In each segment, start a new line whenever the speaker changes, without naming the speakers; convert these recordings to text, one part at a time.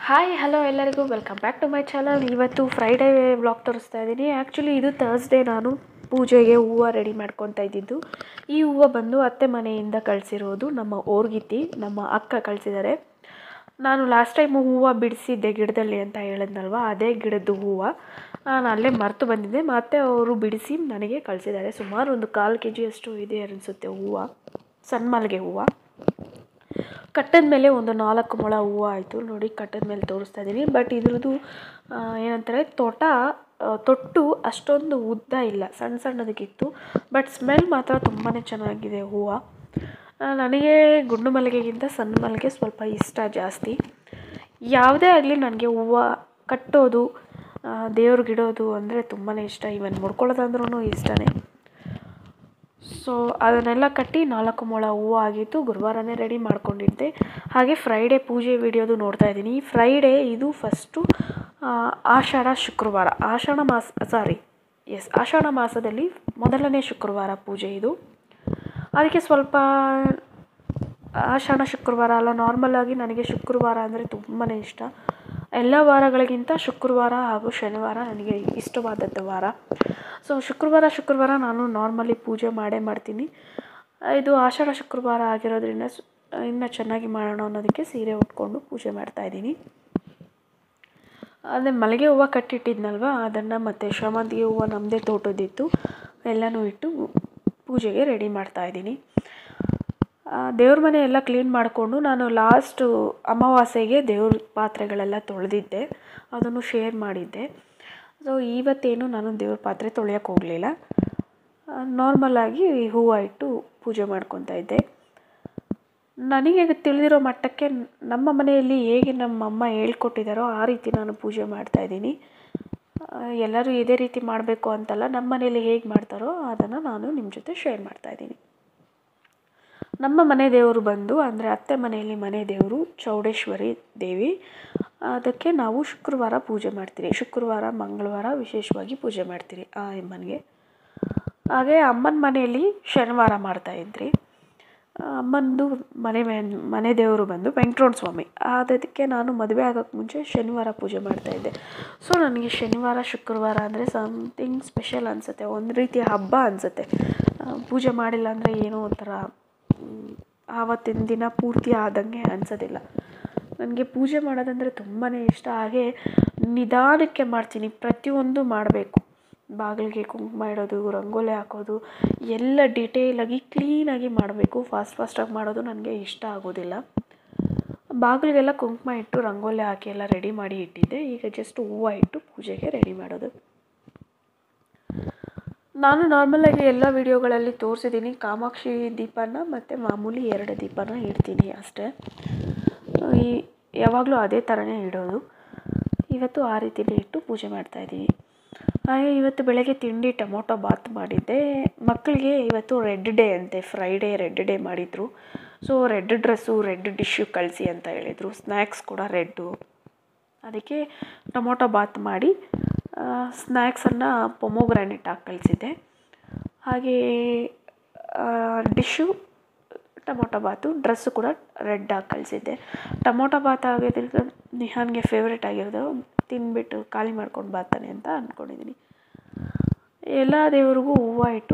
hi hello ಎಲ್ಲರಿಗೂ welcome back to my channel ಇವತ್ತು Friday vlog ತೋರಿಸ್ತಾ ಇದ್ದೀನಿ ಆ್ಯಕ್ಚುಲಿ ಇದು ಥರ್ಸ್ಡೇ ನಾನು ಪೂಜೆಗೆ ಹೂವು ರೆಡಿ ಮಾಡ್ಕೊತಾ ಇದ್ದಿದ್ದು ಈ ಹೂವು ಬಂದು ಅತ್ತೆ ಮನೆಯಿಂದ ಕಳಿಸಿರೋದು ನಮ್ಮ ಓರ್ಗಿತ್ತಿ ನಮ್ಮ ಅಕ್ಕ ಕಳಿಸಿದ್ದಾರೆ ನಾನು ಲಾಸ್ಟ್ ಟೈಮ್ ಹೂವು ಬಿಡಿಸಿದ್ದೆ ಗಿಡದಲ್ಲಿ ಅಂತ ಹೇಳಿದ್ನಲ್ವ ಅದೇ ಗಿಡದ್ದು ಹೂವು ನಾನು ಅಲ್ಲೇ ಮರೆತು ಬಂದಿದ್ದೆ ಮತ್ತು ಅವರು ಬಿಡಿಸಿ ನನಗೆ ಕಳಿಸಿದ್ದಾರೆ ಸುಮಾರು ಒಂದು ಕಾಲು ಕೆ ಜಿಯಷ್ಟು ಇದೆ ಅನಿಸುತ್ತೆ ಹೂವು ಸಣ್ಣ ಮಲ್ಲಿಗೆ ಹೂವು ಕಟ್ಟದ ಮೇಲೆ ಒಂದು ನಾಲ್ಕು ಮೊಳ ಹೂವು ಆಯಿತು ನೋಡಿ ಕಟ್ಟದ ಮೇಲೆ ತೋರಿಸ್ತಾ ಇದ್ದೀನಿ ಬಟ್ ಇದ್ರದ್ದು ಆ, ಏನಂತಾರೆ ತೋಟ ಆ, ತೊಟ್ಟು ಅಷ್ಟೊಂದು ಉದ್ದ ಇಲ್ಲ ಸಣ್ಣ ಸಣ್ಣದಕ್ಕಿತ್ತು ಬಟ್ ಸ್ಮೆಲ್ ಮಾತ್ರ ತುಂಬಾ ಚೆನ್ನಾಗಿದೆ ಹೂವು ಆ, ನನಗೆ ಗುಂಡು ಮಲ್ಲಿಗೆಗಿಂತ ಸಣ್ಣ ಮಲ್ಲಿಗೆ ಸ್ವಲ್ಪ ಇಷ್ಟ ಜಾಸ್ತಿ ಯಾವುದೇ ಆಗಲಿ ನನಗೆ ಹೂವು ಕಟ್ಟೋದು ದೇವ್ರಿಗಿಡೋದು ಅಂದರೆ ತುಂಬಾ ಇಷ್ಟ ಇವನ್ ಮುಡ್ಕೊಳ್ಳೋದಂದ್ರೂ ಇಷ್ಟನೇ ಸೊ ಅದನ್ನೆಲ್ಲ ಕಟ್ಟಿ ನಾಲ್ಕು ಮೊಳ ಹೂವು ಆಗಿತ್ತು ಗುರುವಾರನೇ ರೆಡಿ ಮಾಡ್ಕೊಂಡಿದ್ದೆ ಹಾಗೆ ಫ್ರೈಡೇ ಪೂಜೆ ವಿಡಿಯೋದು ನೋಡ್ತಾ ಇದ್ದೀನಿ ಈ ಫ್ರೈಡೇ ಇದು ಫಸ್ಟು ಆಷಾಢ ಶುಕ್ರವಾರ ಆಷಾಢ ಮಾಸ ಸಾರಿ ಎಸ್ ಆಷಾಢ ಮಾಸದಲ್ಲಿ ಮೊದಲನೇ ಶುಕ್ರವಾರ ಪೂಜೆ ಇದು ಅದಕ್ಕೆ ಸ್ವಲ್ಪ ಆಷಾಢ ಶುಕ್ರವಾರ ಅಲ್ಲ ನಾರ್ಮಲ್ ಆಗಿ ನನಗೆ ಶುಕ್ರವಾರ ಅಂದರೆ ತುಂಬಾ ಇಷ್ಟ ಎಲ್ಲ ವಾರಗಳಿಗಿಂತ ಶುಕ್ರವಾರ ಹಾಗೂ ಶನಿವಾರ ನನಗೆ ಇಷ್ಟವಾದದ್ದು ವಾರ ಸೊ ಶುಕ್ರವಾರ ಶುಕ್ರವಾರ ನಾನು ನಾರ್ಮಲಿ ಪೂಜೆ ಮಾಡೇ ಮಾಡ್ತೀನಿ ಇದು ಆಷಾಢ ಶುಕ್ರವಾರ ಆಗಿರೋದ್ರಿಂದ ಸು- ಇನ್ನೂ ಚೆನ್ನಾಗಿ ಮಾಡೋಣ ಅನ್ನೋದಕ್ಕೆ ಸೀರೆ ಉಟ್ಕೊಂಡು ಪೂಜೆ ಮಾಡ್ತಾ ಇದ್ದೀನಿ ಅದೇ ಮಲ್ಲಿಗೆ ಹೂವು ಕಟ್ಟಿಟ್ಟಿದ್ನಲ್ವ ಅದನ್ನು ಮತ್ತು ಶಾಮಂತಿಗೆ ಹೂವು ನಮ್ಮದೇ ತೋಟದಿತ್ತು ಎಲ್ಲನೂ ಇಟ್ಟು ಪೂಜೆಗೆ ರೆಡಿ ಮಾಡ್ತಾ ಇದ್ದೀನಿ ದೇವ್ರ ಮನೆ ಎಲ್ಲ ಕ್ಲೀನ್ ಮಾಡಿಕೊಂಡು ನಾನು ಲಾಸ್ಟು ಅಮಾವಾಸ್ಯೆಗೆ ದೇವ್ರ ಪಾತ್ರೆಗಳೆಲ್ಲ ತೊಳೆದಿದ್ದೆ ಅದನ್ನು ಶೇರ್ ಮಾಡಿದ್ದೆ ಸೊ ಇವತ್ತೇನು ನಾನು ದೇವ್ರ ಪಾತ್ರೆ ತೊಳೆಯೋಕ್ಕೆ ಹೋಗಲಿಲ್ಲ ನಾರ್ಮಲಾಗಿ ಹೂವು ಇಟ್ಟು ಪೂಜೆ ಮಾಡ್ಕೊತಾ ಇದ್ದೆ ನನಗೆ ತಿಳಿದಿರೋ ಮಟ್ಟಕ್ಕೆ ನಮ್ಮ ಮನೆಯಲ್ಲಿ ಹೇಗೆ ನಮ್ಮ ಅಮ್ಮ ಹೇಳ್ಕೊಟ್ಟಿದ್ದಾರೋ ಆ ರೀತಿ ನಾನು ಪೂಜೆ ಮಾಡ್ತಾ ಇದ್ದೀನಿ ಆ, ಎಲ್ಲರೂ ಇದೇ ರೀತಿ ಮಾಡಬೇಕು ಅಂತಲ್ಲ ನಮ್ಮ ಮನೆಯಲ್ಲಿ ಹೇಗೆ ಮಾಡ್ತಾರೋ ಅದನ್ನು ನಾನು ನಿಮ್ಮ ಜೊತೆ ಶೇರ್ ಮಾಡ್ತಾ ಇದ್ದೀನಿ ನಮ್ಮ ಮನೆ ದೇವರು ಬಂದು ಅಂದರೆ ಅತ್ತೆ ಮನೆಯಲ್ಲಿ ಮನೆ ದೇವರು ಚೌಡೇಶ್ವರಿ ದೇವಿ ಅದಕ್ಕೆ ನಾವು ಶುಕ್ರವಾರ ಪೂಜೆ ಮಾಡ್ತೀರಿ ಶುಕ್ರವಾರ ಮಂಗಳವಾರ ವಿಶೇಷವಾಗಿ ಪೂಜೆ ಮಾಡ್ತೀರಿ ಆ ಅಮ್ಮನಿಗೆ ಹಾಗೆ ಅಮ್ಮನ ಮನೆಯಲ್ಲಿ ಶನಿವಾರ ಮಾಡ್ತಾ ಇದ್ರಿ ಅಮ್ಮಂದು ಮನೆ ಮೇ- ಮನೆ ದೇವರು ಬಂದು ವೆಂಕಟರಮಣ ಸ್ವಾಮಿ ಅದಕ್ಕೆ ನಾನು ಮದುವೆ ಆಗೋಕ್ಕೆ ಮುಂಚೆ ಶನಿವಾರ ಪೂಜೆ ಮಾಡ್ತಾ ಇದ್ದೆ ಸೊ ನನಗೆ ಶನಿವಾರ ಶುಕ್ರವಾರ ಅಂದರೆ ಸಮಥಿಂಗ್ ಸ್ಪೆಷಲ್ ಅನಿಸುತ್ತೆ ಒಂದು ರೀತಿಯ ಹಬ್ಬ ಅನಿಸುತ್ತೆ ಪೂಜೆ ಮಾಡಿಲ್ಲ ಅಂದರೆ ಏನೋ ಒಂಥರ ಮ್, ಆವತ್ತಿನ ದಿನ ಪೂರ್ತಿ ಆದಂಗೆ ಅನಿಸೋದಿಲ್ಲ ನನಗೆ ಪೂಜೆ ಮಾಡೋದಂದರೆ ತುಂಬಾ ಇಷ್ಟ ಹಾಗೆ ನಿಧಾನಕ್ಕೆ ಮಾಡ್ತೀನಿ ಪ್ರತಿಯೊಂದು ಮಾಡಬೇಕು ಬಾಗಿಲಿಗೆ ಕುಂಕುಮ ಇಡೋದು ರಂಗೋಲಿ ಹಾಕೋದು ಎಲ್ಲ ಡಿಟೇಲಾಗಿ ಕ್ಲೀನಾಗಿ ಮಾಡಬೇಕು ಫಾಸ್ಟ್ ಫಾಸ್ಟಾಗಿ ಮಾಡೋದು ನನಗೆ ಇಷ್ಟ ಆಗೋದಿಲ್ಲ ಬಾಗಿಲಿಗೆಲ್ಲ ಕುಂಕುಮ ಇಟ್ಟು ರಂಗೋಲಿ ಹಾಕಿ ಎಲ್ಲ ರೆಡಿ ಮಾಡಿ ಇಟ್ಟಿದ್ದೆ ಈಗ ಜಸ್ಟ್ ಹೂವು ಇಟ್ಟು ಪೂಜೆಗೆ ರೆಡಿ ಮಾಡೋದು ನಾನು ನಾರ್ಮಲಾಗಿ ಎಲ್ಲ ವಿಡಿಯೋಗಳಲ್ಲಿ ತೋರಿಸಿದ್ದೀನಿ ಕಾಮಾಕ್ಷಿ ದೀಪನ ಮತ್ತು ಮಾಮೂಲಿ ಎರಡು ದೀಪನ ಇಡ್ತೀನಿ ಅಷ್ಟೇ ಈ ಯಾವಾಗಲೂ ಅದೇ ಥರನೇ ಇಡೋದು ಇವತ್ತು ಆ ರೀತಿನೇ ಇಟ್ಟು ಪೂಜೆ ಮಾಡ್ತಾಯಿದ್ದೀನಿ ಹಾಗೆ ಇವತ್ತು ಬೆಳಗ್ಗೆ ತಿಂಡಿ ಟೊಮೊಟೊ ಬಾತ್ ಮಾಡಿದ್ದೆ ಮಕ್ಕಳಿಗೆ ಇವತ್ತು ರೆಡ್ ಡೇ ಅಂತೆ ಫ್ರೈಡೇ ರೆಡ್ ಡೇ ಮಾಡಿದರು so red dress red dish ಕಳಿಸಿ ಅಂತ ಹೇಳಿದರು ಸ್ನ್ಯಾಕ್ಸ್ ಕೂಡ ರೆಡ್ಡು ಅದಕ್ಕೆ ಟೊಮೊಟೊ ಬಾತ್ ಮಾಡಿ ಸ್ನ್ಯಾಕ್ಸನ್ನು ಪೊಮೊಗ್ರಾನೆಟ್ ಹಾಕಿ ಕಳಿಸಿದ್ದೆ ಹಾಗೆ ಡಿಶ್ಶು ಟೊಮೊಟೊ ಬಾತು ಡ್ರೆಸ್ಸು ಕೂಡ ರೆಡ್ ಹಾಕಿ ಕಳಿಸಿದ್ದೆ ಟೊಮೊಟೊ ಬಾತ್ ಆಗೋದ್ರಿಂದ ನಿಹಾನ್ಗೆ ಫೇವ್ರೇಟ್ ಆಗಿರೋದು ತಿಂದ್ಬಿಟ್ಟು ಖಾಲಿ ಮಾಡ್ಕೊಂಡು ಬಾತಾನೆ ಅಂತ ಅಂದ್ಕೊಂಡಿದ್ದೀನಿ ಎಲ್ಲ ದೇವ್ರಿಗೂ ಹೂವು ಇಟ್ಟು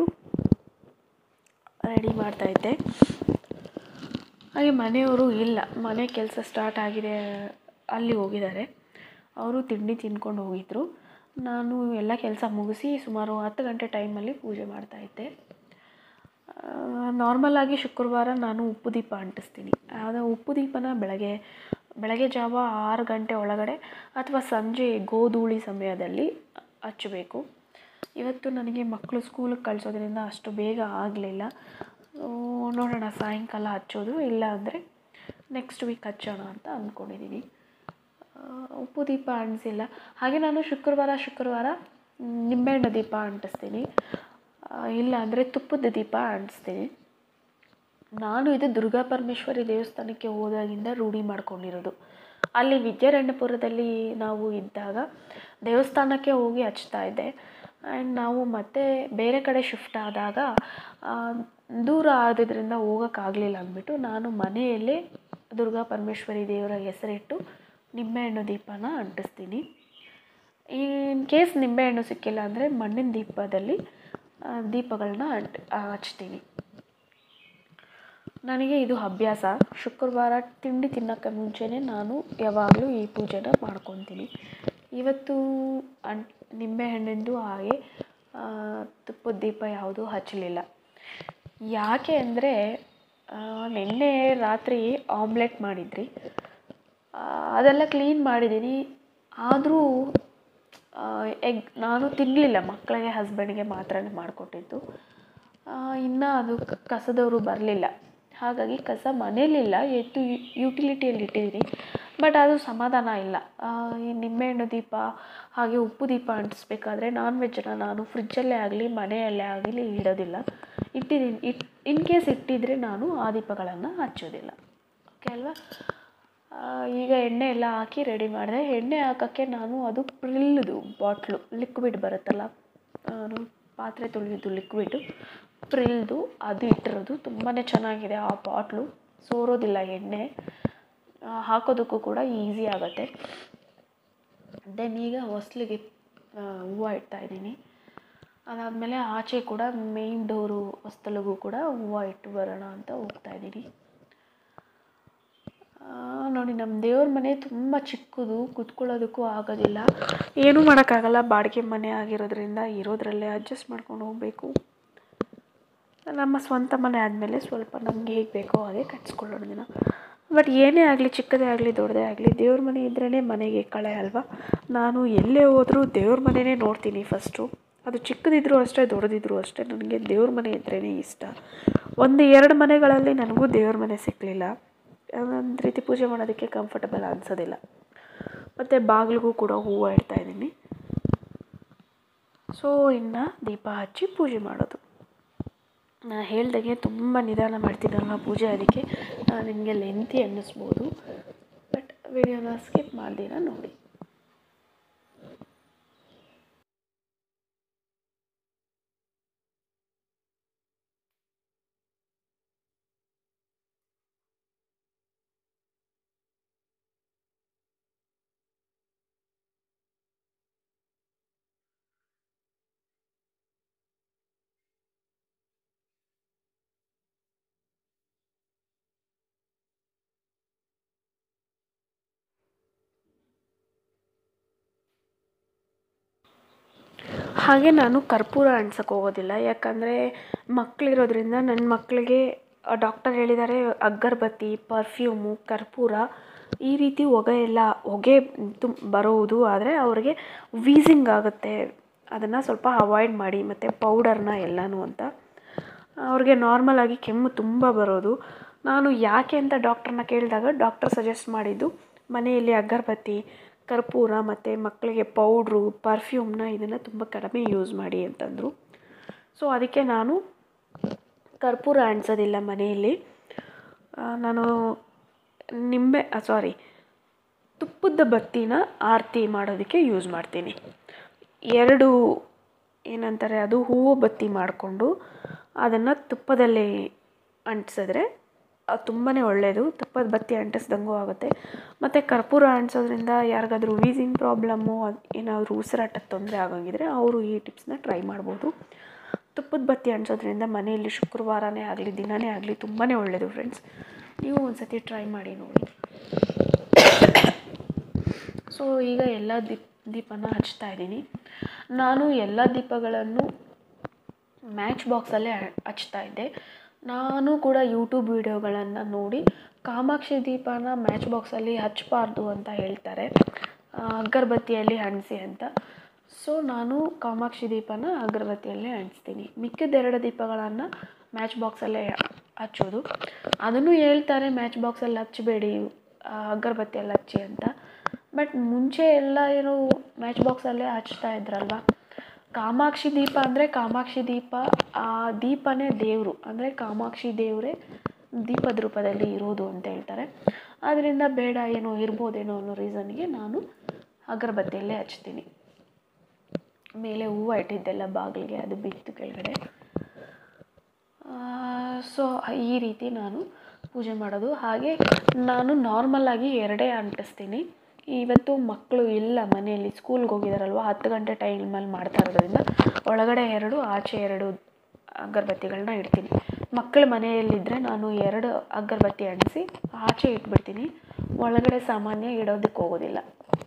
ರೆಡಿ ಮಾಡ್ತಾಯಿದ್ದೆ ಹಾಗೆ ಮನೆಯವರು ಇಲ್ಲ ಮನೆ ಕೆಲಸ ಸ್ಟಾರ್ಟ್ ಆಗಿದೆ ಅಲ್ಲಿ ಹೋಗಿದ್ದಾರೆ ಅವರು ತಿಂಡಿ ತಿನ್ಕೊಂಡು ಹೋಗಿದ್ರು ನಾನು ಎಲ್ಲ ಕೆಲಸ ಮುಗಿಸಿ ಸುಮಾರು ಹತ್ತು ಗಂಟೆ ಟೈಮಲ್ಲಿ ಪೂಜೆ ಮಾಡ್ತಾಯಿದ್ದೆ ನಾರ್ಮಲಾಗಿ ಶುಕ್ರವಾರ ನಾನು ಉಪ್ಪು ದೀಪ ಅಂಟಿಸ್ತೀನಿ ಆದ ಉಪ್ಪು ದೀಪನ ಬೆಳಗ್ಗೆ ಬೆಳಗ್ಗೆ ಜಾವ ಆರು ಗಂಟೆ ಒಳಗಡೆ ಅಥವಾ ಸಂಜೆ ಗೋಧೂಳಿ ಸಮಯದಲ್ಲಿ ಹಚ್ಚಬೇಕು ಇವತ್ತು ನನಗೆ ಮಕ್ಕಳು ಸ್ಕೂಲಿಗೆ ಕಳಿಸೋದ್ರಿಂದ ಅಷ್ಟು ಬೇಗ ಆಗಲಿಲ್ಲ ನೋಡೋಣ ಸಾಯಂಕಾಲ ಹಚ್ಚೋದು ಇಲ್ಲ ಅಂದರೆ ನೆಕ್ಸ್ಟ್ ವೀಕ್ ಹಚ್ಚೋಣ ಅಂತ ಅಂದ್ಕೊಂಡಿದ್ದೀನಿ ಆ, ಉಪ್ಪು ದೀಪ ಅಂಟಿಸಿಲ್ಲ ಹಾಗೆ ನಾನು ಶುಕ್ರವಾರ ಶುಕ್ರವಾರ ಮ್, ನಿಂಬೆಹಣ್ಣು ದೀಪ ಅಂಟಿಸ್ತೀನಿ ಆ, ಇಲ್ಲ ಅಂದರೆ ತುಪ್ಪದ ದೀಪ ಅಂಟಿಸ್ತೀನಿ ನಾನು ಇದು ದುರ್ಗಾ ಪರಮೇಶ್ವರಿ ದೇವಸ್ಥಾನಕ್ಕೆ ಹೋದಾಗಿಂದ ರೂಢಿ ಮಾಡ್ಕೊಂಡಿರೋದು ಅಲ್ಲಿ ವಿದ್ಯಾರಣ್ಯಪುರದಲ್ಲಿ ನಾವು ಇದ್ದಾಗ ದೇವಸ್ಥಾನಕ್ಕೆ ಹೋಗಿ ಹಚ್ತಾ ಇದ್ದೆ ಆ್ಯಂಡ್ ನಾವು ಮತ್ತೆ ಬೇರೆ ಕಡೆ ಶಿಫ್ಟ್ ಆದಾಗ ಆ, ದೂರ ಆದ್ರಿಂದ ಹೋಗೋಕ್ಕಾಗಲಿಲ್ಲ ಅಂದ್ಬಿಟ್ಟು ನಾನು ಮನೆಯಲ್ಲೇ ದುರ್ಗಾ ಪರಮೇಶ್ವರಿ ದೇವರ ಹೆಸರಿಟ್ಟು ನಿಂಬೆಹಣ್ಣು ದೀಪನ ಅಂಟಿಸ್ತೀನಿ ಇನ್ ಕೇಸ್ ನಿಂಬೆಹಣ್ಣು ಸಿಕ್ಕಿಲ್ಲ ಅಂದರೆ ಮಣ್ಣಿನ ದೀಪದಲ್ಲಿ ಆ, ದೀಪಗಳನ್ನ ಅಂಟ್ ಹಚ್ತೀನಿ ನನಗೆ ಇದು ಅಭ್ಯಾಸ ಶುಕ್ರವಾರ ತಿಂಡಿ ತಿನ್ನೋಕ್ಕೆ ಮುಂಚೆನೇ ನಾನು ಯಾವಾಗಲೂ ಈ ಪೂಜೆನ ಮಾಡ್ಕೊತೀನಿ ಇವತ್ತು ಅನ್ ನಿಂಬೆಹಣ್ಣಿಂದು ಹಾಗೆ ಆ, ತುಪ್ಪದ ದೀಪ ಯಾವುದೂ ಹಚ್ಚಲಿಲ್ಲ ಯಾಕೆ ಅಂದರೆ ನಿನ್ನೆ ರಾತ್ರಿ ಆಮ್ಲೆಟ್ ಮಾಡಿದ್ರಿ ಆ, ಅದೆಲ್ಲ ಕ್ಲೀನ್ ಮಾಡಿದ್ದೀನಿ ಆದರೂ ಎಗ್ ನಾನು ತಿನ್ನಲಿಲ್ಲ ಮಕ್ಕಳಿಗೆ ಹಸ್ಬೆಂಡ್ಗೆ ಮಾತ್ರನೇ ಮಾಡಿಕೊಟ್ಟಿದ್ದು ಇನ್ನು ಅದು ಕ- ಕಸದವರು ಬರಲಿಲ್ಲ ಹಾಗಾಗಿ ಕಸ ಮನೇಲಿಲ್ಲ ಎತ್ತು ಯುಟಿಲಿಟಿಯಲ್ಲಿ ಇಟ್ಟಿದ್ದೀನಿ ಬಟ್ ಅದು ಸಮಾಧಾನ ಇಲ್ಲ ಆ, ಈ ನಿಂಬೆಹಣ್ಣು ದೀಪ ಹಾಗೆ ಉಪ್ಪು ದೀಪ ಅಂಟಿಸ್ಬೇಕಾದ್ರೆ ನಾನ್ ವೆಜ್ನ ನಾನು ಫ್ರಿಜ್ಜಲ್ಲೇ ಆಗಲಿ ಮನೆಯಲ್ಲೇ ಆಗಲಿ ಇಡೋದಿಲ್ಲ ಇಟ್ಟಿದ್ದೀನಿ ಇಟ್ ಇನ್ ಕೇಸ್ ಇಟ್ಟಿದ್ರೆ ನಾನು ಆ ದೀಪಗಳನ್ನು ಹಚ್ಚೋದಿಲ್ಲ ಓಕೆ ಅಲ್ವಾ ಆ, ಈಗ ಎಣ್ಣೆ ಎಲ್ಲ ಹಾಕಿ ರೆಡಿ ಮಾಡಿದೆ ಎಣ್ಣೆ ಹಾಕೋಕ್ಕೆ ನಾನು ಅದು ಪ್ರಿಲ್ದು ಬಾಟ್ಲು ಲಿಕ್ವಿಡ್ ಬರುತ್ತಲ್ಲ ನಾನು ಪಾತ್ರೆ ತೊಳೆದಿದ್ದು ಲಿಕ್ವಿಡು ಪ್ರಿಲ್ದು ಅದು ಇಟ್ಟಿರೋದು ತುಂಬಾ ಚೆನ್ನಾಗಿದೆ ಆ ಬಾಟ್ಲು ಸೋರೋದಿಲ್ಲ ಎಣ್ಣೆ ಆ, ಹಾಕೋದಕ್ಕೂ ಕೂಡ ಈಸಿ ಆಗುತ್ತೆ ದೆನ್ ಈಗ ಹೊಸ್ಲಿಗೆ ಹೂವು ಇಡ್ತಾ ಇದ್ದೀನಿ ಅದಾದಮೇಲೆ ಆಚೆ ಕೂಡ ಮೇನ್ ಡೋರು ಹೊಸ್ತಲಿಗೂ ಕೂಡ ಹೂವು ಇಟ್ಟು ಬರೋಣ ಅಂತ ಹೋಗ್ತಾ ಇದ್ದೀನಿ ಆ, ನೋಡಿ ನಮ್ಮ ದೇವ್ರ ಮನೆ ತುಂಬ ಚಿಕ್ಕದು ಕುತ್ಕೊಳ್ಳೋದಕ್ಕೂ ಆಗೋದಿಲ್ಲ ಏನೂ ಮಾಡೋಕ್ಕಾಗಲ್ಲ ಬಾಡಿಗೆ ಮನೆ ಆಗಿರೋದ್ರಿಂದ ಇರೋದ್ರಲ್ಲೇ ಅಡ್ಜಸ್ಟ್ ಮಾಡ್ಕೊಂಡು ಹೋಗಬೇಕು ನಮ್ಮ ಸ್ವಂತ ಮನೆ ಆದಮೇಲೆ ಸ್ವಲ್ಪ ನಮ್ಗೆ ಹೇಗೆ ಬೇಕೋ ಹಾಗೆ ಕಟ್ಸ್ಕೊಳ್ಳೋಣ ದಿನ ಬಟ್ ಏನೇ ಆಗಲಿ ಚಿಕ್ಕದೇ ಆಗಲಿ ದೊಡ್ಡದೇ ಆಗಲಿ ದೇವ್ರ ಮನೆ ಇದ್ರೇ ಮನೆಗೆ ಕಳೆ ಅಲ್ವಾ ನಾನು ಎಲ್ಲೇ ಹೋದರೂ ದೇವ್ರ ಮನೆಯೇ ನೋಡ್ತೀನಿ ಫಸ್ಟು ಅದು ಚಿಕ್ಕದಿದ್ರೂ ಅಷ್ಟೇ ದೊಡ್ಡದಿದ್ರೂ ಅಷ್ಟೇ ನನಗೆ ದೇವ್ರ ಮನೆ ಇದ್ರೇ ಇಷ್ಟ ಒಂದು ಎರಡು ಮನೆಗಳಲ್ಲಿ ನನಗೂ ದೇವ್ರ ಮನೆ ಸಿಕ್ಕಲಿಲ್ಲ ಒಂದು ರೀತಿ ಪೂಜೆ ಮಾಡೋದಕ್ಕೆ ಕಂಫರ್ಟಬಲ್ ಅನಿಸೋದಿಲ್ಲ ಮತ್ತು ಬಾಗಿಲಿಗೂ ಕೂಡ ಹೂವು ಇಡ್ತಾ ಇದ್ದೀನಿ ಸೊ ಇನ್ನು ದೀಪ ಹಚ್ಚಿ ಪೂಜೆ ಮಾಡೋದು ನಾ ಹೇಳ್ದಾಗೆ ತುಂಬ ನಿಧಾನ ಮಾಡ್ತೀನಲ್ವ ಪೂಜೆ ಅದಕ್ಕೆ ನಿಮಗೆ ಲೆಂತಿ ಅನ್ನಿಸ್ಬೋದು ಬಟ್ ವಿಡಿಯೋನ ಸ್ಕಿಪ್ ಮಾಡ್ದಿರ ನೋಡಿ ಹಾಗೆ ನಾನು ಕರ್ಪೂರ ಅಂಟ್ಸಕ್ಕೆ ಹೋಗೋದಿಲ್ಲ ಯಾಕಂದರೆ ಮಕ್ಕಳಿರೋದ್ರಿಂದ ನನ್ನ ಮಕ್ಕಳಿಗೆ ಡಾಕ್ಟರ್ ಹೇಳಿದ್ದಾರೆ ಅಗರಬತ್ತಿ ಪರ್ಫ್ಯೂಮು ಕರ್ಪೂರ ಈ ರೀತಿ ಹೊಗೆ ಎಲ್ಲ ಹೊಗೆ ತುಂ ಬರೋದು ಆದರೆ ಅವ್ರಿಗೆ ವೀಸಿಂಗ್ ಆಗುತ್ತೆ ಅದನ್ನು ಸ್ವಲ್ಪ ಅವಾಯ್ಡ್ ಮಾಡಿ ಮತ್ತು ಪೌಡರ್ನ ಎಲ್ಲನೂ ಅಂತ ಅವ್ರಿಗೆ ನಾರ್ಮಲ್ ಆಗಿ ಕೆಮ್ಮು ತುಂಬ ಬರೋದು ನಾನು ಯಾಕೆ ಅಂತ ಡಾಕ್ಟ್ರನ್ನ ಕೇಳಿದಾಗ ಡಾಕ್ಟರ್ ಸಜೆಸ್ಟ್ ಮಾಡಿದ್ದು ಮನೆಯಲ್ಲಿ ಅಗರಬತ್ತಿ ಕರ್ಪೂರ ಮತ್ತು ಮಕ್ಕಳಿಗೆ ಪೌಡ್ರು ಪರ್ಫ್ಯೂಮ್ನ ಇದನ್ನು ತುಂಬ ಕಡಿಮೆ ಯೂಸ್ ಮಾಡಿ ಅಂತಂದರು ಸೊ ಅದಕ್ಕೆ ನಾನು ಕರ್ಪೂರ ಅಂಟಿಸೋದಿಲ್ಲ ಮನೆಯಲ್ಲಿ ಆ, ನಾನು ನಿಂಬೆ ಸಾರಿ ತುಪ್ಪದ ಬತ್ತಿನ ಆರತಿ ಮಾಡೋದಕ್ಕೆ ಯೂಸ್ ಮಾಡ್ತೀನಿ ಎರಡು ಏನಂತಾರೆ ಅದು ಹೂವು ಬತ್ತಿ ಮಾಡಿಕೊಂಡು ಅದನ್ನು ತುಪ್ಪದಲ್ಲಿ ಅಂಟಿಸಿದ್ರೆ ಅದು ತುಂಬಾ ಒಳ್ಳೆಯದು ತುಪ್ಪದ ಬತ್ತಿ ಅಂಟಿಸ್ದಂಗೂ ಆಗುತ್ತೆ ಮತ್ತು ಕರ್ಪೂರ ಅಂಟಿಸೋದ್ರಿಂದ ಯಾರಿಗಾದ್ರೂ ವೀಸಿಂಗ್ ಪ್ರಾಬ್ಲಮ್ಮು ಏನಾದರೂ ಉಸಿರಾಟಕ್ಕೆ ತೊಂದರೆ ಆಗೋಂಗಿದ್ರೆ ಅವರು ಈ ಟಿಪ್ಸ್ನ ಟ್ರೈ ಮಾಡ್ಬೋದು ತುಪ್ಪದ ಬತ್ತಿ ಅಂಟಿಸೋದ್ರಿಂದ ಮನೆಯಲ್ಲಿ ಶುಕ್ರವಾರನೇ ಆಗಲಿ ದಿನವೇ ಆಗಲಿ ತುಂಬಾ ಒಳ್ಳೆಯದು ಫ್ರೆಂಡ್ಸ್ ನೀವು ಒಂದು ಸತಿ ಟ್ರೈ ಮಾಡಿ ನೋಡಿ ಸೊ ಈಗ ಎಲ್ಲ ದೀಪ್ ದೀಪನ ಹಚ್ತಾ ಇದ್ದೀನಿ ನಾನು ಎಲ್ಲ ದೀಪಗಳನ್ನು ಮ್ಯಾಚ್ ಬಾಕ್ಸಲ್ಲೇ ಹಚ್ತಾ ಇದ್ದೆ ನಾನು ಕೂಡ ಯೂಟ್ಯೂಬ್ ವೀಡಿಯೋಗಳನ್ನು ನೋಡಿ ಕಾಮಾಕ್ಷಿ ದೀಪನ ಮ್ಯಾಚ್ ಬಾಕ್ಸಲ್ಲಿ ಹಚ್ಚಬಾರ್ದು ಅಂತ ಹೇಳ್ತಾರೆ ಆ, ಅಗರಬತ್ತಿಯಲ್ಲಿ ಅಂಟಿಸಿ ಅಂತ ಸೊ ನಾನು ಕಾಮಾಕ್ಷಿ ದೀಪನ ಅಗರಬತ್ತಿಯಲ್ಲೇ ಅಂಟಿಸ್ತೀನಿ ಮಿಕ್ಕಿದ್ದೆರಡು ದೀಪಗಳನ್ನು ಮ್ಯಾಚ್ ಬಾಕ್ಸಲ್ಲೇ ಹಚ್ಚೋದು ಅದನ್ನು ಹೇಳ್ತಾರೆ ಮ್ಯಾಚ್ ಬಾಕ್ಸಲ್ಲಿ ಹಚ್ಚಬೇಡಿ ಅಗರಬತ್ತಿಯಲ್ಲಿ ಹಚ್ಚಿ ಅಂತ ಬಟ್ ಮುಂಚೆ ಎಲ್ಲ ಏನು ಮ್ಯಾಚ್ ಬಾಕ್ಸಲ್ಲೇ ಹಚ್ತಾ ಇದ್ರಲ್ವ ಕಾಮಾಕ್ಷಿ ದೀಪ ಅಂದರೆ ಕಾಮಾಕ್ಷಿ ದೀಪ ಆ ದೀಪನೇ ದೇವರು ಅಂದರೆ ಕಾಮಾಕ್ಷಿ ದೇವರೇ ದೀಪದ ರೂಪದಲ್ಲಿ ಇರೋದು ಅಂತ ಹೇಳ್ತಾರೆ ಆದ್ದರಿಂದ ಬೇಡ ಏನೋ ಇರ್ಬೋದೇನೋ ಅನ್ನೋ ರೀಸನ್ಗೆ ನಾನು ಅಗರಬತ್ತಿಯಲ್ಲೇ ಹಚ್ತೀನಿ ಮೇಲೆ ಹೂವು ಇಟ್ಟಿದ್ದೆಲ್ಲ ಬಾಗಿಲಿಗೆ ಅದು ಬಿತ್ತು ಕೆಳಗಡೆ ಸೊ ಈ ರೀತಿ ನಾನು ಪೂಜೆ ಮಾಡೋದು ಹಾಗೆ ನಾನು ನಾರ್ಮಲ್ಲಾಗಿ ಎರಡೇ ಅಂಟಿಸ್ತೀನಿ ಇವತ್ತು ಮಕ್ಕಳು ಇಲ್ಲ ಮನೆಯಲ್ಲಿ ಸ್ಕೂಲ್ಗೆ ಹೋಗಿದಾರಲ್ವ ಹತ್ತು ಗಂಟೆ ಟೈಮಲ್ಲಿ ಮಾಡ್ತಾ ಇರೋದ್ರಿಂದ ಒಳಗಡೆ ಎರಡು ಆಚೆ ಎರಡು ಅಗರಬತ್ತಿಗಳನ್ನ ಇಡ್ತೀನಿ ಮಕ್ಕಳು ಮನೆಯಲ್ಲಿದ್ದರೆ ನಾನು ಎರಡು ಅಗರಬತ್ತಿ ಅಂಟಿಸಿ ಆಚೆ ಇಟ್ಬಿಡ್ತೀನಿ ಒಳಗಡೆ ಸಾಮಾನ್ಯ ಇಡೋದಕ್ಕೆ ಹೋಗೋದಿಲ್ಲ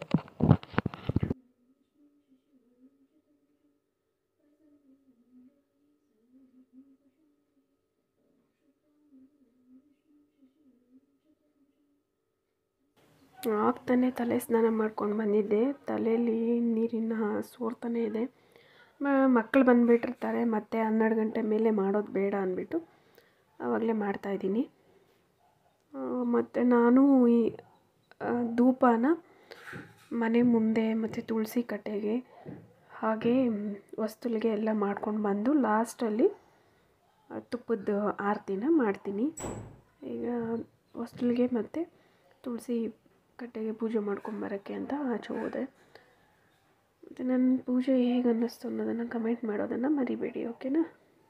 ಆಗ್ತಾನೆ ತಲೆ ಸ್ನಾನ ಮಾಡ್ಕೊಂಡು ಬಂದಿದ್ದೆ ತಲೆಯಲ್ಲಿ ನೀರಿನ ಸೋರ್ತಾನೆ ಇದೆ ಮಕ್ಕಳು ಬಂದುಬಿಟ್ಟಿರ್ತಾರೆ ಮತ್ತು ಹನ್ನೆರಡು ಗಂಟೆ ಮೇಲೆ ಮಾಡೋದು ಬೇಡ ಅಂದ್ಬಿಟ್ಟು ಆವಾಗಲೇ ಮಾಡ್ತಾಯಿದ್ದೀನಿ ಮತ್ತು ನಾನು ಈ ಧೂಪನ ಮನೆ ಮುಂದೆ ಮತ್ತು ತುಳಸಿ ಕಟ್ಟೆಗೆ ಹಾಗೇ ವಸ್ತುಲಿಗೆ ಎಲ್ಲ ಮಾಡ್ಕೊಂಡು ಬಂದು ಲಾಸ್ಟಲ್ಲಿ ತುಪ್ಪದ ಆರತಿನ ಮಾಡ್ತೀನಿ ಈಗ ಹೊಸ್ತಿಲಿಗೆ ಮತ್ತು ತುಳಸಿ ಕಟ್ಟೆಗೆ ಪೂಜೆ ಮಾಡ್ಕೊಂಬರೋಕ್ಕೆ ಅಂತ ಆಚೆ ಹೋದೆ ಮತ್ತು ನನ್ನ ಪೂಜೆ ಹೇಗೆ ಅನ್ನಿಸ್ತು ಅನ್ನೋದನ್ನು ಕಮೆಂಟ್ ಮಾಡೋದನ್ನು ಮರಿಬೇಡಿ ಓಕೆನಾ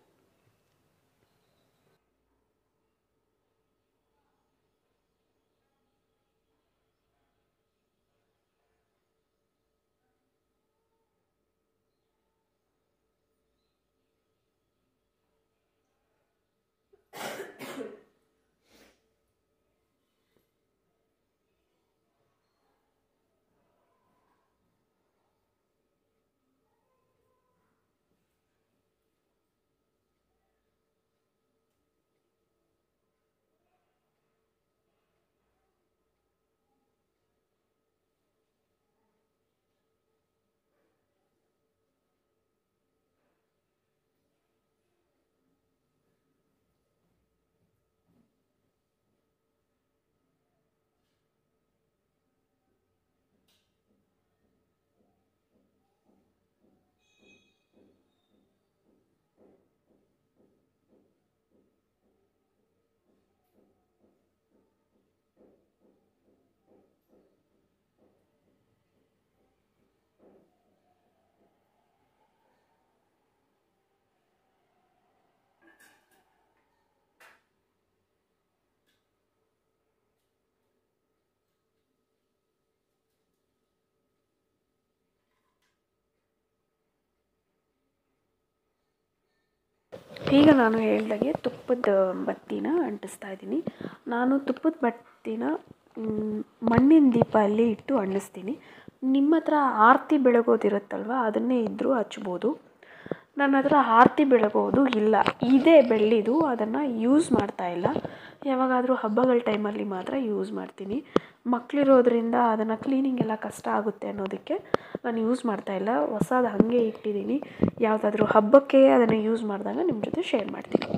ಈಗ ನಾನು ಹೇಳ್ದಾಗೆ ತುಪ್ಪದ ಬತ್ತಿನ ಅಂಟಿಸ್ತಾ ಇದ್ದೀನಿ ನಾನು ತುಪ್ಪದ ಬತ್ತಿನ ಮ್, ಮಣ್ಣಿನ ದೀಪ ಅಲ್ಲಿ ಇಟ್ಟು ಅಂಟಿಸ್ತೀನಿ ನಿಮ್ಮ ಹತ್ರ ಆರತಿ ಬೆಳಗೋದಿರುತ್ತಲ್ವ ಅದನ್ನೇ ಇದ್ದರೂ ಹಚ್ಬೋದು ನನ್ನ ಹತ್ರ ಆರತಿ ಬೆಳಗೋದು ಇಲ್ಲ ಇದೇ ಬೆಳ್ಳಿದು ಅದನ್ನು ಯೂಸ್ ಮಾಡ್ತಾ ಇಲ್ಲ ಯಾವಾಗಾದರೂ ಹಬ್ಬಗಳ ಟೈಮಲ್ಲಿ ಮಾತ್ರ ಯೂಸ್ ಮಾಡ್ತೀನಿ ಮಕ್ಕಳಿರೋದ್ರಿಂದ ಅದನ್ನು ಕ್ಲೀನಿಂಗ್ ಎಲ್ಲ ಕಷ್ಟ ಆಗುತ್ತೆ ಅನ್ನೋದಕ್ಕೆ ನಾನು ಯೂಸ್ ಮಾಡ್ತಾ ಇಲ್ಲ ಹೊಸದು ಹಾಗೆ ಇಟ್ಟಿದ್ದೀನಿ ಯಾವುದಾದ್ರೂ ಹಬ್ಬಕ್ಕೆ ಅದನ್ನು ಯೂಸ್ ಮಾಡಿದಾಗ ನಿಮ್ಮ ಜೊತೆ ಶೇರ್ ಮಾಡ್ತೀನಿ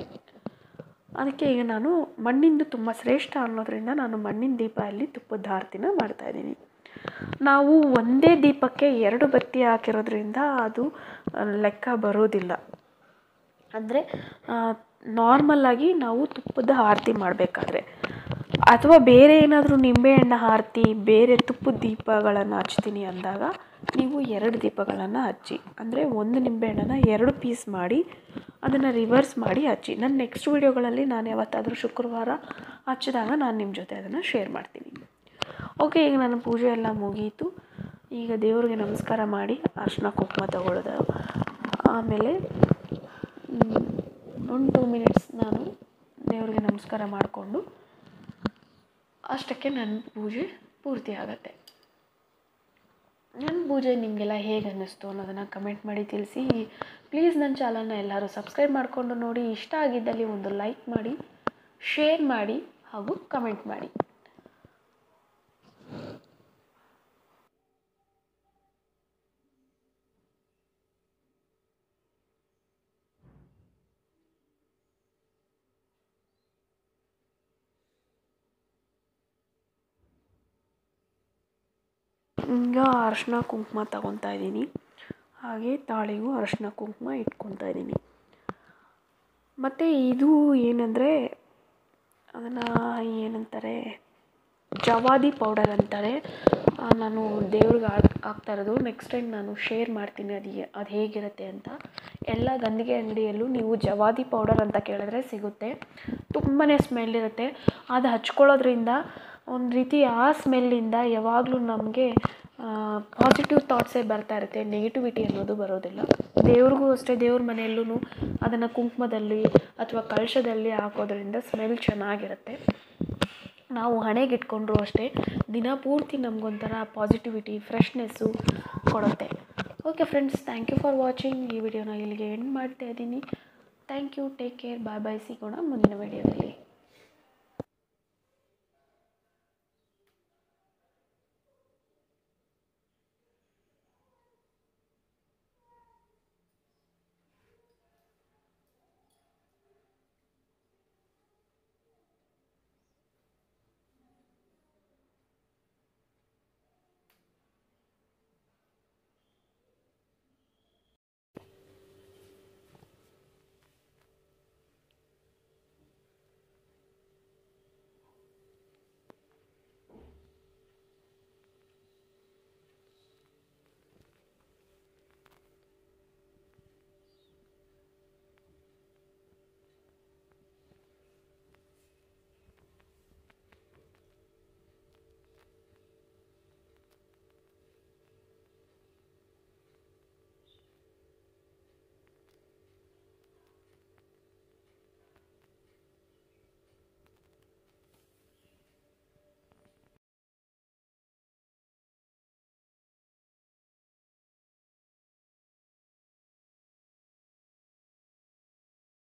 ಅದಕ್ಕೆ ಈಗ ನಾನು ಮಣ್ಣಿಂದು ತುಂಬ ಶ್ರೇಷ್ಠ ಅನ್ನೋದರಿಂದ ನಾನು ಮಣ್ಣಿನ ದೀಪ ಅಲ್ಲಿ ತುಪ್ಪದ ಆರತಿನ ಮಾಡ್ತಾಯಿದ್ದೀನಿ ನಾವು ಒಂದೇ ದೀಪಕ್ಕೆ ಎರಡು ಬತ್ತಿ ಹಾಕಿರೋದ್ರಿಂದ ಅದು ಆ, ಲೆಕ್ಕ ಬರೋದಿಲ್ಲ ಅಂದರೆ ನಾರ್ಮಲ್ಲಾಗಿ ನಾವು ತುಪ್ಪದ ಆರತಿ ಮಾಡಬೇಕಾದ್ರೆ ಅಥವಾ ಬೇರೆ ಏನಾದರೂ ನಿಂಬೆಹಣ್ಣು ಆರತಿ ಬೇರೆ ತುಪ್ಪದ ದೀಪಗಳನ್ನು ಹಚ್ತೀನಿ ಅಂದಾಗ ನೀವು ಎರಡು ದೀಪಗಳನ್ನು ಹಚ್ಚಿ ಅಂದರೆ ಒಂದು ನಿಂಬೆಹಣ್ಣನ್ನು ಎರಡು ಪೀಸ್ ಮಾಡಿ ಅದನ್ನು ರಿವರ್ಸ್ ಮಾಡಿ ಹಚ್ಚಿ ನನ್ನ ನೆಕ್ಸ್ಟ್ ವೀಡಿಯೋಗಳಲ್ಲಿ ನಾನು ಯಾವತ್ತಾದರೂ ಶುಕ್ರವಾರ ಹಚ್ಚಿದಾಗ ನಾನು ನಿಮ್ಮ ಜೊತೆ ಅದನ್ನು ಶೇರ್ ಮಾಡ್ತೀನಿ ಓಕೆ ಈಗ ನನ್ನ ಪೂಜೆ ಎಲ್ಲ ಮುಗೀತು ಈಗ ದೇವ್ರಿಗೆ ನಮಸ್ಕಾರ ಮಾಡಿ ಅರ್ಶಿನ ಕುಂಕುಮ ತಗೊಳ್ಳೋದು ಆಮೇಲೆ ಮ್, ಒಂದು ಟೂ ಮಿನಿಟ್ಸ್ ನಾನು ದೇವ್ರಿಗೆ ನಮಸ್ಕಾರ ಮಾಡಿಕೊಂಡು ಅಷ್ಟಕ್ಕೆ ನನ್ನ ಪೂಜೆ ಪೂರ್ತಿ ಆಗುತ್ತೆ ನನ್ನ ಪೂಜೆ ನಿಮಗೆಲ್ಲ ಹೇಗೆ ಅನ್ನಿಸ್ತು ಅನ್ನೋದನ್ನು ಕಮೆಂಟ್ ಮಾಡಿ ತಿಳಿಸಿ ಪ್ಲೀಸ್ ನನ್ನ ಚಾನಲ್ನ ಎಲ್ಲರೂ ಸಬ್ಸ್ಕ್ರೈಬ್ ಮಾಡಿಕೊಂಡು ನೋಡಿ ಇಷ್ಟ ಆಗಿದ್ದಲ್ಲಿ ಒಂದು ಲೈಕ್ ಮಾಡಿ ಶೇರ್ ಮಾಡಿ ಹಾಗೂ ಕಮೆಂಟ್ ಮಾಡಿ ಈಗ ಅರಶಿನ ಕುಂಕುಮ ತಗೊತಾ ಇದ್ದೀನಿ ಹಾಗೆ ತಾಳಿಗೂ ಅರಶಿನ ಕುಂಕುಮ ಇಟ್ಕೊತಾ ಇದ್ದೀನಿ ಮತ್ತು ಇದು ಏನಂದರೆ ಅದನ್ನು ಏನಂತಾರೆ ಜವಾದಿ ಪೌಡರ್ ಅಂತಾರೆ ಆ, ನಾನು ದೇವ್ರಿಗೆ ಹಾಕ್ ಹಾಕ್ತಾ ಇರೋದು ನೆಕ್ಸ್ಟ್ ಟೈಮ್ ನಾನು ಶೇರ್ ಮಾಡ್ತೀನಿ ಅದು ಹೇ- ಅದು ಹೇಗಿರುತ್ತೆ ಅಂತ ಎಲ್ಲ ಗಂದಿಗೆ ಅಂಗಡಿಯಲ್ಲೂ ನೀವು ಜವಾದಿ ಪೌಡರ್ ಅಂತ ಕೇಳಿದ್ರೆ ಸಿಗುತ್ತೆ ತುಂಬಾ ಸ್ಮೆಲ್ ಇರುತ್ತೆ ಅದು ಹಚ್ಕೊಳ್ಳೋದ್ರಿಂದ ಒಂದು ರೀತಿ ಆ ಸ್ಮೆಲ್ಲಿಂದ ಯಾವಾಗಲೂ ನಮಗೆ ಪಾಸಿಟಿವ್ ಥಾಟ್ಸೇ ಬರ್ತಾ ಇರುತ್ತೆ ನೆಗೆಟಿವಿಟಿ ಅನ್ನೋದು ಬರೋದಿಲ್ಲ ದೇವ್ರಿಗೂ ಅಷ್ಟೇ ದೇವ್ರ ಮನೆಯಲ್ಲೂ ಅದನ್ನು ಕುಂಕುಮದಲ್ಲಿ ಅಥವಾ ಕಳಶದಲ್ಲಿ ಹಾಕೋದ್ರಿಂದ ಸ್ಮೆಲ್ ಚೆನ್ನಾಗಿರುತ್ತೆ ನಾವು ಹಣೆಗೆ ಇಟ್ಕೊಂಡ್ರು ಅಷ್ಟೇ ದಿನ ಪೂರ್ತಿ ನಮಗೊಂಥರ ಪಾಸಿಟಿವಿಟಿ ಫ್ರೆಶ್ನೆಸ್ಸು ಕೊಡುತ್ತೆ okay friends thank you for watching ಈ ವಿಡಿಯೋನ ಇಲ್ಲಿಗೆ ಎಂಡ್ ಮಾಡ್ತಾ ಇದ್ದೀನಿ thank you take care bye bye ಸಿಗೋಣ ಮುಂದಿನ ವಿಡಿಯೋದಲ್ಲಿ